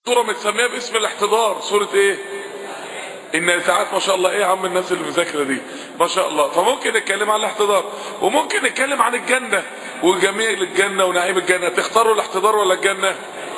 سورة متسمية باسم الاحتضار سورة ايه النازعات ما شاء الله ايه يا عم الناس اللي مذاكره دي ما شاء الله فممكن نتكلم عن الاحتضار وممكن نتكلم عن الجنة وجميل الجنة ونعيم الجنة تختاروا الاحتضار ولا الجنة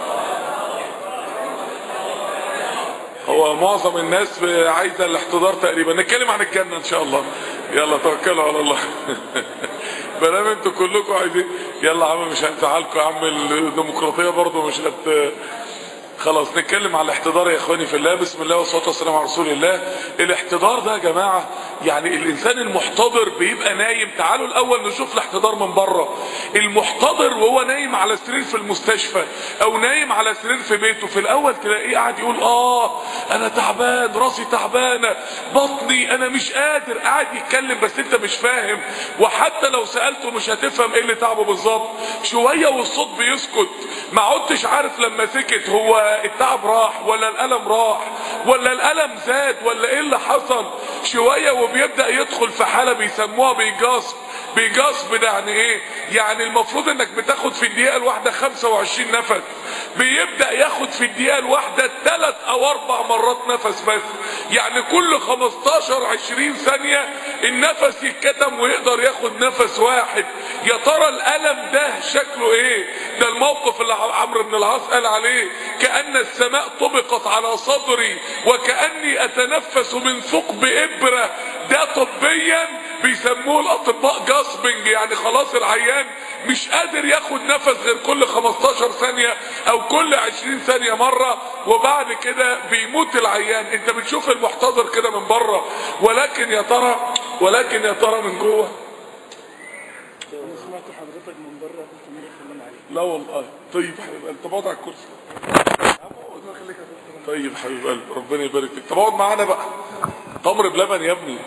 هو معظم الناس عايزة الاحتضار تقريبا نتكلم عن الجنة ان شاء الله يلا توكلوا على الله بنام انتوا كلكم عايزين يلا يا عم مش هنزعلكم يا عم الديمقراطية برضو مش هت خلاص نتكلم على الاحتضار يا اخواني في الله بسم الله والصلاه والسلام على رسول الله الاحتضار ده يا جماعه يعني الانسان المحتضر بيبقى نايم تعالوا الاول نشوف الاحتضار من بره المحتضر وهو نايم على سرير في المستشفى او نايم على سرير في بيته في الاول تلاقيه قاعد يقول اه انا تعبان راسي تعبانه بطني انا مش قادر قاعد يتكلم بس انت مش فاهم وحتى لو سالته مش هتفهم ايه اللي تعبه بالظبط شويه والصوت بيسكت ما عدتش عارف لما سكت هو التعب راح ولا الالم راح ولا الالم زاد ولا ايه اللي حصل شويه وبيبدا يدخل في حاله بيسموها بيجاصب بيجاصب ده يعني ايه يعني المفروض انك بتاخد في الدقيقه الواحده 25 نفس بيبدا ياخد في الدقيقه الواحده ثلاث او اربع مرات نفس بس يعني كل 15 20 ثانيه النفس يتكتم ويقدر ياخد نفس واحد يا ترى الالم ده شكله ايه ده الموقف اللي عمرو بن العاص قال عليه كان السماء طبقت على صدري وكاني اتنفس من ثقب ابره ده طبيا بيسموه الاطباء جاسبنج يعني خلاص العيان مش قادر ياخد نفس غير كل 15 ثانية او كل 20 ثانية مرة وبعد كده بيموت العيان انت بتشوف المحتضر كده من بره ولكن يا ترى ولكن يا ترى من جوه انا سمعت حضرتك من بره قلت مين يتكلم عليك لا والله طيب حبيب قلبي طب اقعد على الكرسي خليك يا دكتور طيب حبيب قلبي ربنا يبارك فيك طب اقعد معانا بقى تمر بلبن يا ابني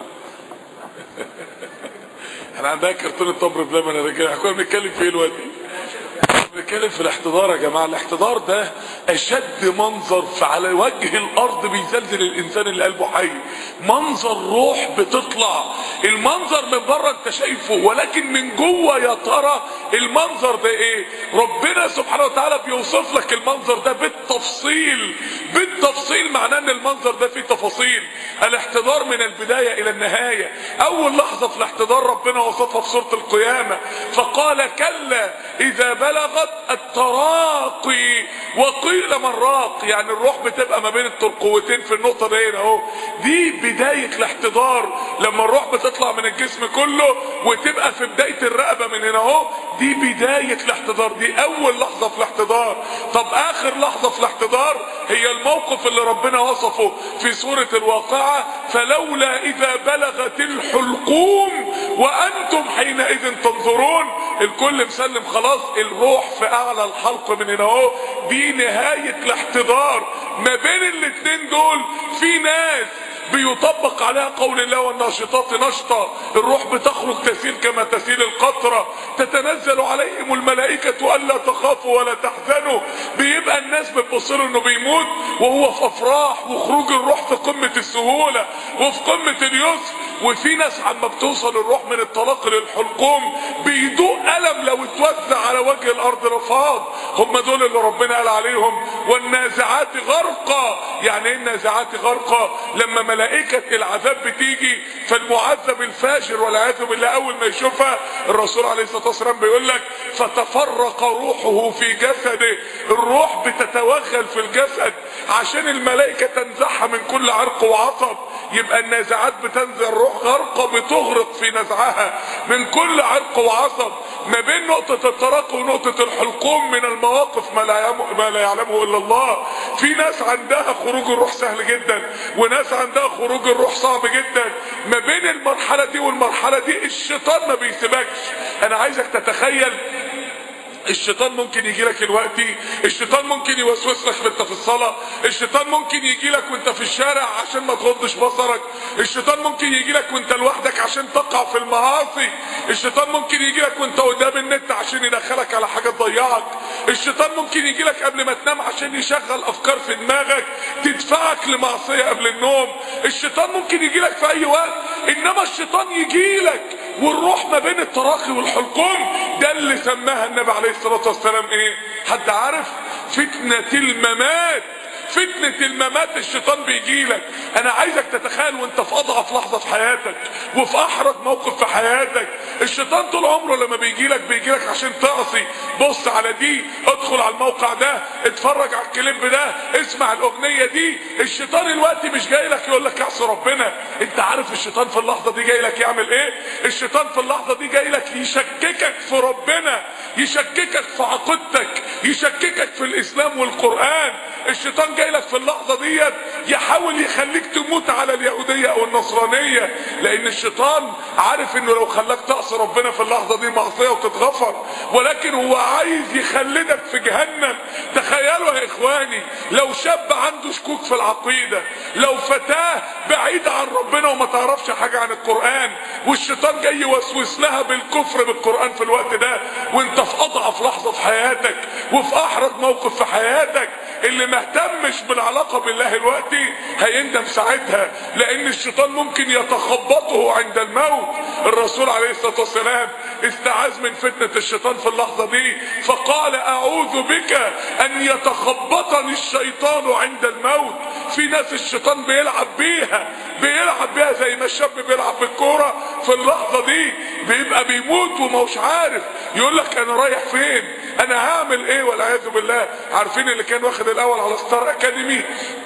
احنا عندنا كرتون التمر بلبن انا كده كنا بنتكلم في ايه دلوقتي بنتكلم في الاحتضار يا جماعه الاحتضار ده اشد منظر في على وجه الارض بيزلزل الانسان اللي قلبه حي منظر روح بتطلع المنظر من بره انت شايفه ولكن من جوه يا ترى المنظر ده ايه ربنا سبحانه وتعالى بيوصف لك المنظر ده بالتفصيل بالتفصيل معناه ان المنظر ده فيه تفاصيل الاحتضار من البدايه الى النهايه اول لحظه في الاحتضار ربنا وصفها في سوره القيامه فقال كلا اذا بلغت التراقي وقيل من راق يعني الروح بتبقى ما بين الترقوتين في النقطه دي هنا اهو دي بدايه الاحتضار لما الروح بتطلع من الجسم كله وتبقى في بدايه الرقبه من هنا اهو دي بدايه الاحتضار دي اول لحظه في الاحتضار طب اخر لحظه في الاحتضار هي الموقف اللي ربنا وصفه في سوره الواقعه فلولا اذا بلغت الحلقوم وانتم حينئذ تنظرون الكل مسلم خلاص الروح في اعلى الحلق من هنا اهو دي نهايه الاحتضار ما بين الاتنين دول في ناس بيطبق عليها قول الله والناشطات نشطة الروح بتخرج تسيل كما تسيل القطرة تتنزل عليهم الملائكة ألا تخافوا ولا تحزنوا بيبقى الناس بتبصر انه بيموت وهو في افراح وخروج الروح في قمة السهولة وفي قمة اليسر وفي ناس عما بتوصل الروح من الطلاق للحلقوم بيدوق ألم لو اتوزع على وجه الأرض رفاض هم دول اللي ربنا قال عليهم والنازعات غرقا يعني ايه النازعات غرقا لما ملائكة العذاب بتيجي فالمعذب الفاجر والعياذ بالله اول ما يشوفها الرسول عليه الصلاة والسلام بيقول لك فتفرق روحه في جسده الروح بتتوغل في الجسد عشان الملائكة تنزعها من كل عرق وعصب يبقى النازعات بتنزع الروح غرقة بتغرق في نزعها من كل عرق وعصب ما بين نقطة الترقي ونقطة الحلقوم من المواقف ما لا, يعلم ما لا يعلمه الا الله في ناس عندها خروج الروح سهل جدا وناس عندها خروج الروح صعب جدا ما بين المرحلة دي والمرحلة دي الشيطان ما بيسيبكش انا عايزك تتخيل الشيطان ممكن يجي لك دلوقتي الشيطان ممكن يوسوس لك وانت في الصلاه الشيطان ممكن يجي لك وانت في الشارع عشان ما تغضش بصرك الشيطان ممكن يجي لك وانت لوحدك عشان تقع في المعاصي الشيطان ممكن يجي لك وانت قدام النت عشان يدخلك على حاجه تضيعك الشيطان ممكن يجي لك قبل ما تنام عشان يشغل افكار في دماغك تدفعك لمعصيه قبل النوم الشيطان ممكن يجي لك في اي وقت انما الشيطان يجي لك والروح ما بين التراخي والحلقوم ده اللي سماها النبي عليه الصلاه والسلام ايه حد عارف فتنه الممات فتنة الممات الشيطان بيجيلك انا عايزك تتخيل وانت في اضعف لحظة في حياتك وفي احرج موقف في حياتك الشيطان طول عمره لما بيجيلك بيجيلك عشان تعصي بص على دي ادخل على الموقع ده اتفرج على الكليب ده اسمع الاغنية دي الشيطان الوقت مش جاي لك يقول لك اعصي ربنا انت عارف الشيطان في اللحظة دي جاي لك يعمل ايه الشيطان في اللحظة دي جاي لك يشككك في ربنا يشككك في عقيدتك يشككك في الاسلام والقرآن الشيطان جاي لك في اللحظة ديت يحاول يخليك تموت على اليهودية او النصرانية لان الشيطان عارف انه لو خلاك تعصي ربنا في اللحظة دي معصية وتتغفر ولكن هو عايز يخلدك في جهنم تخيلوا يا اخواني لو شاب عنده شكوك في العقيدة لو فتاة بعيدة عن ربنا وما تعرفش حاجة عن القرآن والشيطان جاي يوسوس لها بالكفر بالقرآن في الوقت ده وانت في اضعف لحظة في حياتك وفي احرج موقف في حياتك اللي مهتمش بالعلاقة بالله الوقتي هيندم ساعتها لان الشيطان ممكن يتخبطه عند الموت الرسول عليه الصلاة والسلام استعاذ من فتنة الشيطان في اللحظة دي فقال اعوذ بك ان يتخبطني الشيطان عند الموت في ناس الشيطان بيلعب بيها بيلعب بيها زي ما الشاب بيلعب بالكورة في اللحظة دي بيبقى بيموت وماهوش عارف يقول لك انا رايح فين انا هعمل ايه والعياذ بالله عارفين اللي كان واخد الاول على ستار اكاديمي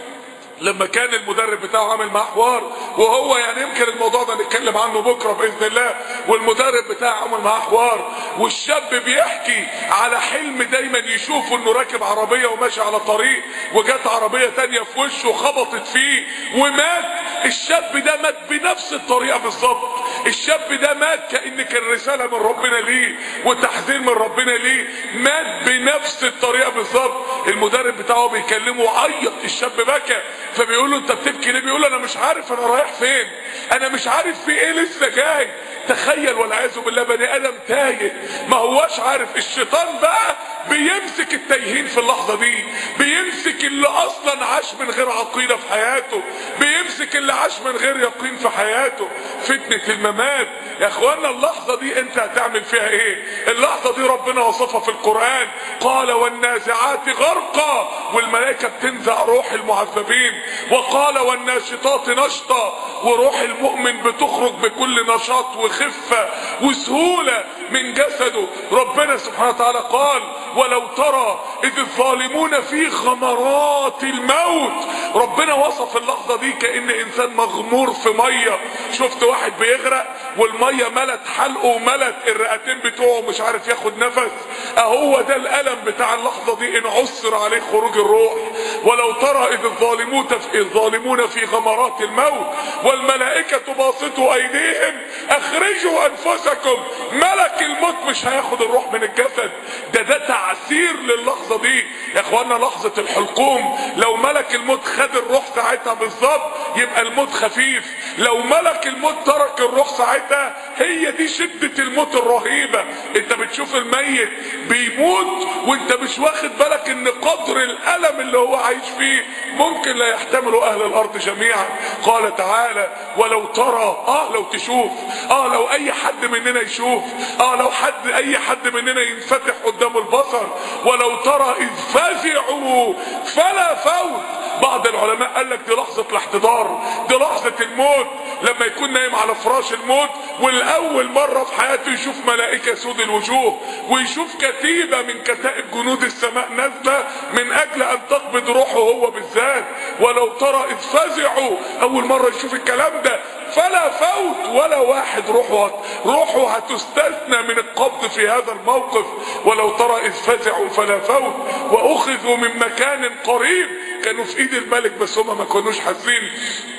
لما كان المدرب بتاعه عامل معاه حوار وهو يعني يمكن الموضوع ده نتكلم عنه بكره باذن الله والمدرب بتاعه عامل معاه حوار والشاب بيحكي على حلم دايما يشوفه انه راكب عربيه وماشي على طريق وجت عربيه تانية في وشه خبطت فيه ومات الشاب ده مات بنفس الطريقه بالظبط الشاب ده مات كان كان رساله من ربنا ليه وتحذير من ربنا ليه مات بنفس الطريقه بالظبط المدرب بتاعه بيكلمه عيط الشاب بكى فبيقول له انت بتبكي ليه بيقول له انا مش عارف انا رايح فين انا مش عارف في ايه لسه جاي تخيل والعياذ بالله بني ادم تايه ما هواش عارف الشيطان بقى بيمسك التايهين في اللحظه دي بيمسك اللي اصلا عاش من غير عقيده في حياته بيمسك اللي عاش من غير يقين في حياته فتنه الممات يا اخوانا اللحظه دي انت هتعمل فيها ايه اللحظه دي ربنا وصفها في القران قال والنازعات غرقا والملائكه بتنزع روح المعذبين وقال والناشطات نشطا وروح المؤمن بتخرج بكل نشاط وخفه وسهوله من جسده ربنا سبحانه وتعالى قال ولو ترى اذ الظالمون في غمرات الموت ربنا وصف اللحظه دي كان انسان مغمور في ميه شفت واحد بيغرق والميه ملت حلقه وملت الرئتين بتوعه مش عارف ياخد نفس اهو ده الالم بتاع اللحظه دي ان عسر عليه خروج الروح ولو ترى اذ الظالمون في الظالمون في غمرات الموت والملائكه باسطوا ايديهم اخرجوا انفسكم ملك الموت مش هياخد الروح من الجسد ده ده تعسير للحظه دي يا اخوانا لحظه الحلقوم لو ملك الموت خد الروح ساعتها بالظبط يبقى الموت خفيف لو ملك الموت ترك الروح ساعتها هي دي شده الموت الرهيبه انت بتشوف الميت بيموت وانت مش واخد بالك ان قدر الالم اللي هو عايش فيه ممكن لا يحتمله اهل الارض جميعا قال تعالى ولو ترى اه لو تشوف اه لو اي حد مننا يشوف اه لو حد اي حد مننا ينفتح قدامه البصر ولو ترى اذ فزعوا فلا فوت بعض العلماء قال لك دي لحظة الاحتضار دي لحظة الموت لما يكون نايم على فراش الموت والأول مرة في حياته يشوف ملائكة سود الوجوه ويشوف كتيبة من كتائب جنود السماء نازلة من أجل أن تقبض روحه هو بالذات ولو ترى إذ فزعوا أول مرة يشوف الكلام ده فلا فوت ولا واحد روحه روحه هتستثنى من القبض في هذا الموقف ولو ترى إذ فزعوا فلا فوت وأخذوا من مكان قريب كانوا في ايد الملك بس هم ما كانوش حاسين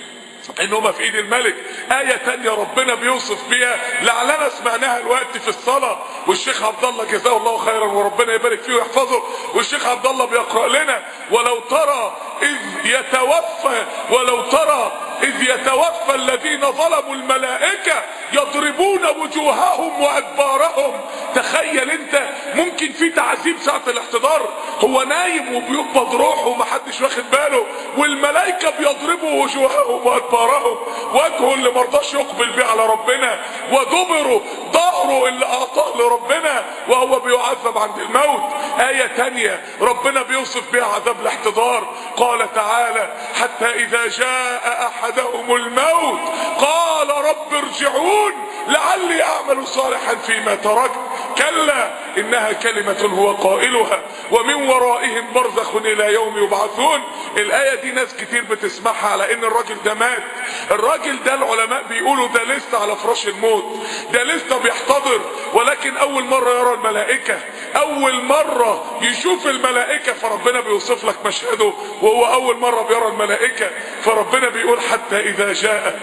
ان هم في ايد الملك آية تانية ربنا بيوصف بيها لعلنا سمعناها الوقت في الصلاة والشيخ عبد الله جزاه الله خيرا وربنا يبارك فيه ويحفظه والشيخ عبد الله بيقرأ لنا ولو ترى اذ يتوفى ولو ترى اذ يتوفى الذين ظلموا الملائكة يضربون وجوههم وادبارهم تخيل انت ممكن في تعذيب ساعة الاحتضار هو نايم وبيقبض روحه ومحدش واخد باله والملائكة بيضربوا وجوههم وادبارهم وجهه اللي مرضاش يقبل بيه على ربنا ودبره ظهره اللي اعطاه لربنا وهو بيعذب عند الموت آية تانية ربنا بيوصف بها عذاب الاحتضار قال تعالى حتى إذا جاء أحدهم الموت قال رب ارجعون لعلي أعمل صالحا فيما تركت كلا إنها كلمة هو قائلها ومن ورائهم برزخ إلى يوم يبعثون الآية دي ناس كتير بتسمعها على إن الراجل ده مات الراجل ده العلماء بيقولوا ده لسه على فراش الموت ده لسه بيحتضر ولكن أول مرة يرى الملائكة أول مرة يشوف الملائكة فربنا بيوصف لك مشهده وهو أول مرة بيرى الملائكة فربنا بيقول حتى إذا جاء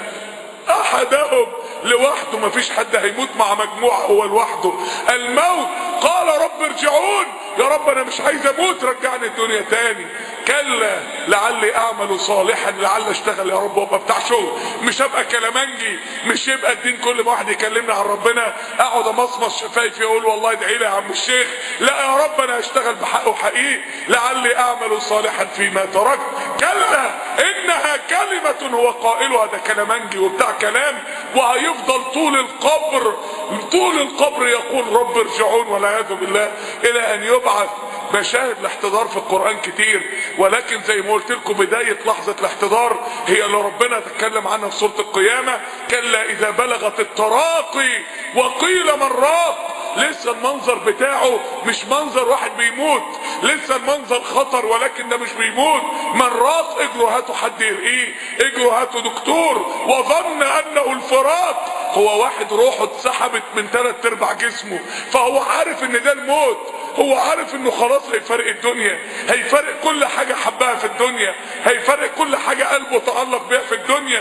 احدهم لوحده مفيش حد هيموت مع مجموعة هو لوحده الموت قال رب ارجعون يا رب انا مش عايز اموت رجعني الدنيا تاني كلا لعلي اعمل صالحا لعل اشتغل يا رب وابقى بتاع شغل مش هبقى كلامنجي مش يبقى الدين كل ما واحد يكلمني عن ربنا اقعد امصمص شفايفي اقول والله ادعي لي يا عم الشيخ لا يا رب انا هشتغل بحق وحقيقي لعلي اعمل صالحا فيما تركت كلا انها كلمة هو قائلها ده كلامنجي وبتاع كلام وهيفضل طول القبر طول القبر يقول رب ارجعون والعياذ بالله الى ان يبعث مشاهد الاحتضار في القرآن كتير ولكن زي ما قلت لكم بداية لحظة الاحتضار هي اللي ربنا تكلم عنها في سورة القيامة كلا إذا بلغت التراقي وقيل من راق لسه المنظر بتاعه مش منظر واحد بيموت لسه المنظر خطر ولكن ده مش بيموت من راق اجروا هاتوا حد يرقيه اجروا هاتوا دكتور وظن انه الفراق هو واحد روحه اتسحبت من ثلاث ارباع جسمه فهو عارف ان ده الموت هو عارف انه خلاص هيفرق الدنيا هيفرق كل حاجة حبها في الدنيا هيفرق كل حاجة قلبه تعلق بيها في الدنيا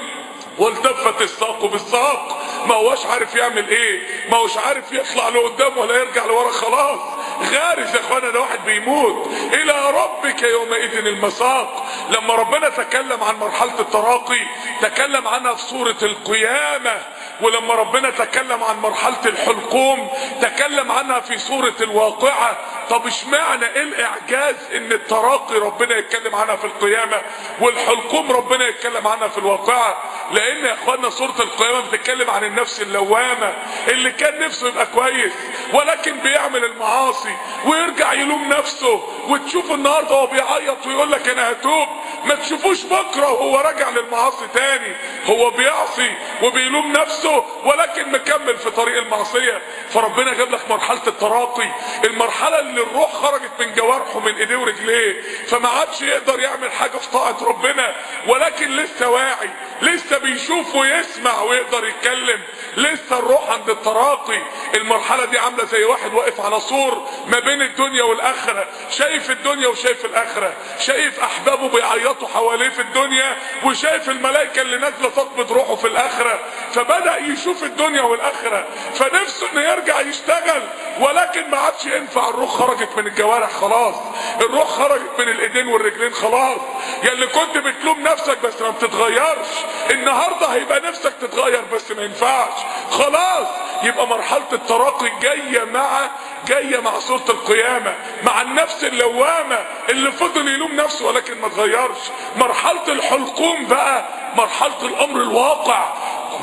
والتفت الساق بالساق ما هوش عارف يعمل ايه ما هوش عارف يطلع لقدام ولا يرجع لورا خلاص غارز يا اخوانا ده واحد بيموت الى ربك يومئذ المساق لما ربنا تكلم عن مرحلة التراقي تكلم عنها في سورة القيامة ولما ربنا تكلم عن مرحلة الحلقوم تكلم عنها في سورة الواقعة طب اشمعنى ايه الاعجاز ان التراقي ربنا يتكلم عنها في القيامة والحلقوم ربنا يتكلم عنها في الواقعة لان يا اخوانا سورة القيامة بتتكلم عن النفس اللوامة اللي كان نفسه يبقى كويس ولكن بيعمل المعاصي ويرجع يلوم نفسه وتشوف النهارده هو بيعيط ويقول لك انا هتوب ما تشوفوش بكره وهو راجع للمعاصي تاني هو بيعصي وبيلوم نفسه ولكن مكمل في طريق المعصية فربنا جاب لك مرحلة التراقي المرحلة اللي الروح خرجت من جوارحه من ايديه ورجليه فما عادش يقدر يعمل حاجة في طاعة ربنا ولكن لسه واعي لسه بيشوف ويسمع ويقدر يتكلم لسه الروح عند التراقي المرحلة دي عاملة زي واحد واقف على سور ما بين الدنيا والاخرة شايف الدنيا وشايف الاخرة شايف احبابه بيعيطوا حواليه في الدنيا وشايف الملائكة اللي نازلة تقبض روحه في الاخرة فبدأ يشوف الدنيا والاخرة فنفسه انه يرجع يشتغل ولكن ما عادش ينفع الروح خرجت من الجوارح خلاص الروح خرجت من الايدين والرجلين خلاص يا اللي كنت بتلوم نفسك بس ما بتتغيرش النهارده هيبقى نفسك تتغير بس ما ينفعش خلاص يبقى مرحلة التراقي جاية مع جاية مع سورة القيامة مع النفس اللوامة اللي فضل يلوم نفسه ولكن ما اتغيرش مرحلة الحلقوم بقى مرحلة الامر الواقع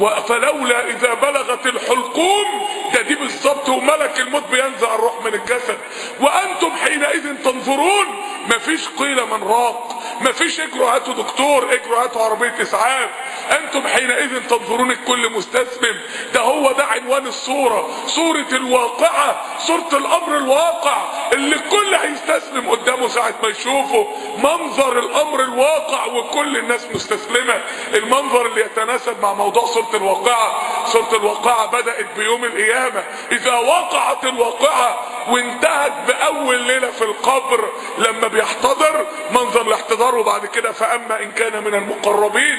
فلولا اذا بلغت الحلقوم ده دي بالظبط وملك الموت بينزع الروح من الجسد وانتم حينئذ تنظرون مفيش قيل من راق مفيش اجروا هاتوا دكتور اجروا هاتوا عربية اسعاف انتم حينئذ تنظرون الكل مستسلم ده هو ده عنوان الصورة صورة الواقعة صورة الامر الواقع اللي الكل هيستسلم قدامه ساعة ما يشوفه منظر الامر الواقع وكل الناس مستسلمة المنظر اللي يتناسب مع موضوع صورة الواقعة صورة الواقعة بدأت بيوم القيامة اذا وقعت الواقعة وانتهت باول ليلة في القبر لما بيحتضر منظر الاحتضار وبعد كده فاما ان كان من المقربين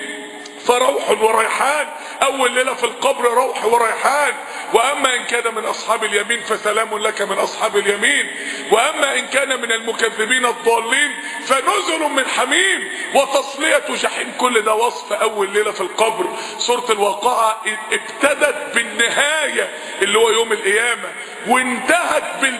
فروح وريحان اول ليلة في القبر روح وريحان واما ان كان من اصحاب اليمين فسلام لك من اصحاب اليمين واما ان كان من المكذبين الضالين فنزل من حميم وتصلية جحيم كل ده وصف اول ليلة في القبر سورة الواقعة ابتدت بالنهاية اللي هو يوم القيامة وانتهت بالبداية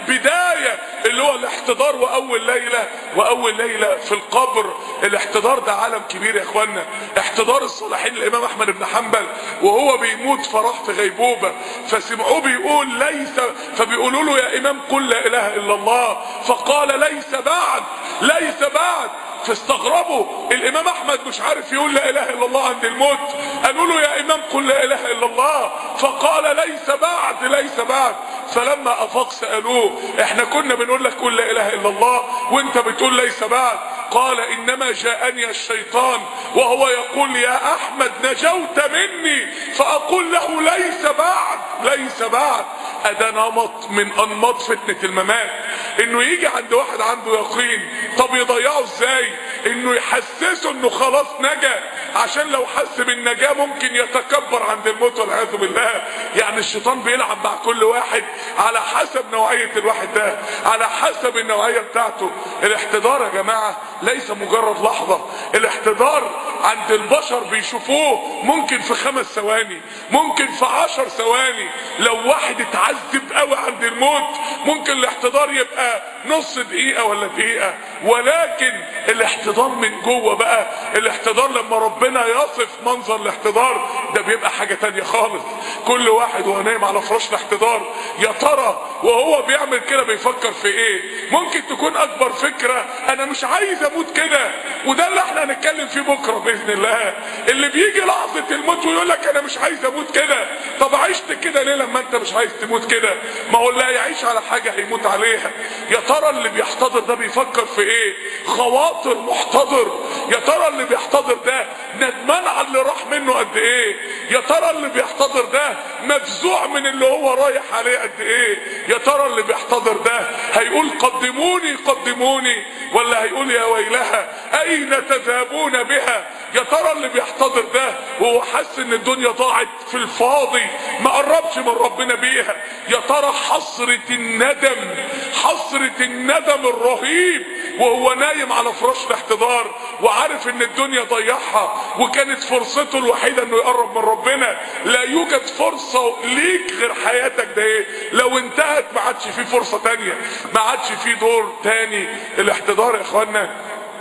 النهاية اللي هو الاحتضار واول ليلة واول ليلة في القبر الاحتضار ده عالم كبير يا اخوانا احتضار الصالحين الامام احمد بن حنبل وهو بيموت فراح في غيبوبة فسمعوه بيقول ليس فبيقولوا له يا امام قل لا اله الا الله فقال ليس بعد ليس بعد فاستغربوا الامام احمد مش عارف يقول لا اله الا الله عند الموت قالوا له يا امام قل لا اله الا الله فقال ليس بعد ليس بعد فلما افاق سالوه احنا كنا بنقول لك قل لا اله الا الله وانت بتقول ليس بعد قال انما جاءني الشيطان وهو يقول يا احمد نجوت مني فاقول له ليس بعد ليس بعد ادا نمط من انماط فتنة الممات انه يجي عند واحد عنده يقين طب يضيعه ازاي انه يحسسه انه خلاص نجا عشان لو حس بالنجاة ممكن يتكبر عند الموت والعياذ بالله يعني الشيطان بيلعب مع كل واحد على حسب نوعية الواحد ده على حسب النوعية بتاعته الاحتضار يا جماعة ليس مجرد لحظة الاحتضار عند البشر بيشوفوه ممكن في خمس ثواني ممكن في عشر ثواني لو واحد اتعذب قوي عند الموت ممكن الاحتضار يبقى نص دقيقة ولا دقيقة ولكن الاحتضار من جوه بقى الاحتضار لما ربنا يصف منظر الاحتضار ده بيبقى حاجة تانية خالص كل واحد وهو نايم على فراش الاحتضار يا ترى وهو بيعمل كده بيفكر في ايه ممكن تكون اكبر فكرة انا مش عايز اموت كده وده اللي احنا هنتكلم فيه بكرة باذن الله اللي بيجي لحظة الموت ويقول لك انا مش عايز اموت كده طب عشت كده ليه لما انت مش عايز تموت كده ما هو اللي هيعيش على حاجة هيموت عليها يا ترى اللي بيحتضر ده بيفكر في ايه خواطر محتضر يا ترى اللي بيحتضر ده ندمان على اللي راح منه قد ايه يا ترى اللي بيحتضر ده مفزوع من اللي هو رايح عليه قد ايه يا ترى اللي بيحتضر ده هيقول قدموني قدموني ولا هيقول يا ويلها اين تذهبون بها يا ترى اللي بيحتضر ده وهو حس ان الدنيا ضاعت في الفاضي ما قربش من ربنا بيها يا ترى حسرة الندم حسرة الندم الرهيب وهو نايم على فراش الاحتضار وعارف ان الدنيا ضيعها وكانت فرصته الوحيدة انه يقرب من ربنا لا يوجد فرصة ليك غير حياتك ده ايه لو انتهت ما عادش في فرصة تانية ما عادش في دور تاني الاحتضار يا اخوانا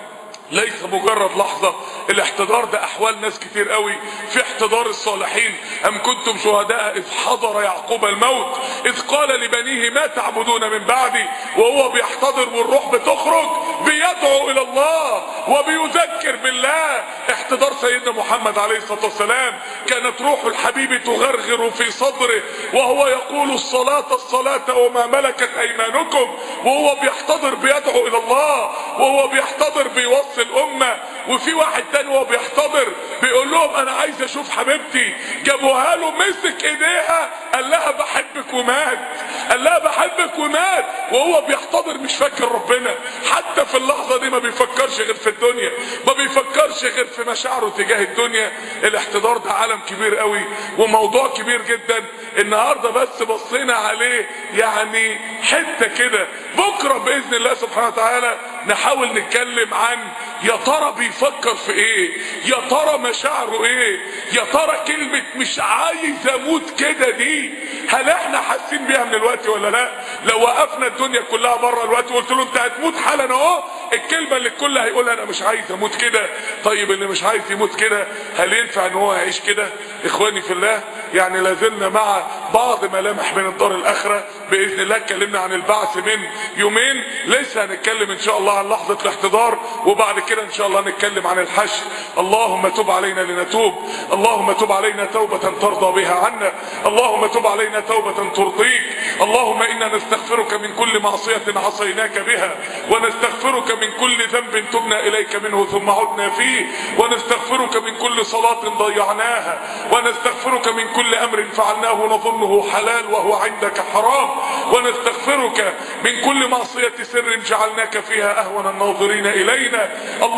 ليس مجرد لحظة الاحتضار ده احوال ناس كتير قوي في احتضار الصالحين ام كنتم شهداء اذ حضر يعقوب الموت اذ قال لبنيه ما تعبدون من بعدي وهو بيحتضر والروح بتخرج بيدعو الى الله وبيذكر بالله احتضار سيدنا محمد عليه الصلاة والسلام كانت روح الحبيب تغرغر في صدره وهو يقول الصلاة الصلاة وما ملكت ايمانكم وهو بيحتضر بيدعو الى الله وهو بيحتضر بيوصي الامة وفي واحد تاني وهو بيحتضر بيقول لهم انا عايز اشوف حبيبتي جابوها له مسك ايديها قال لها بحبك ومات قال لها بحبك ومات وهو بيحتضر مش فاكر ربنا حتى في اللحظة دي ما بيفكرش غير في الدنيا ما بيفكرش غير في مشاعره تجاه الدنيا الاحتضار ده عالم كبير قوي وموضوع كبير جدا النهاردة بس بصينا عليه يعني حتة كده بكرة بإذن الله سبحانه وتعالى نحاول نتكلم عن يا ترى بيفكر في ايه يا ترى مشاعره ايه يا ترى كلمة مش عايز اموت كده دي هل احنا حاسين بيها من الوقت ولا لا لو وقفنا الدنيا كلها بره الوقت وقلت له انت هتموت حالا اهو الكلمة اللي الكل هيقولها انا مش عايز اموت كده طيب اللي مش عايز يموت كده هل ينفع ان هو يعيش كده اخواني في الله يعني لازلنا مع بعض ملامح من الدار الاخرة باذن الله اتكلمنا عن البعث من يومين لسه هنتكلم ان شاء الله عن لحظة الاحتضار وبعد كده ان شاء الله نتكلم عن الحشر اللهم تب علينا لنتوب اللهم تب علينا توبة ترضى بها عنا اللهم تب علينا توبة ترضيك اللهم انا نستغفرك من كل معصية عصيناك بها ونستغفرك من كل ذنب تبنا اليك منه ثم عدنا فيه ونستغفرك من كل صلاة ضيعناها ونستغفرك من كل امر فعلناه نظنه حلال وهو عندك حرام ونستغفرك من كل معصية سر جعلناك فيها اهون الناظرين الينا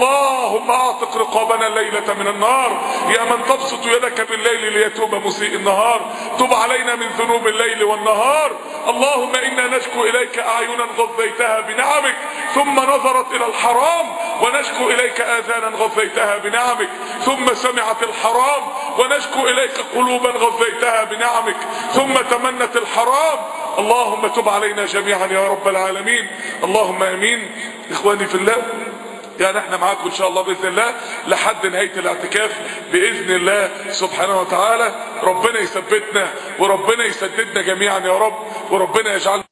اللهم اعتق رقابنا الليلة من النار يا من تبسط يدك بالليل ليتوب مسيء النهار تب علينا من ذنوب الليل والنهار اللهم انا نشكو اليك اعينا غضيتها بنعمك ثم نظرت الى الحرام ونشكو اليك اذانا غضيتها بنعمك ثم سمعت الحرام ونشكو اليك قلوبا غضيتها بنعمك ثم تمنت الحرام اللهم تب علينا جميعا يا رب العالمين اللهم امين اخواني في الله يعني احنا معاكم ان شاء الله باذن الله لحد نهايه الاعتكاف باذن الله سبحانه وتعالى ربنا يثبتنا وربنا يسددنا جميعا يا رب وربنا يجعلنا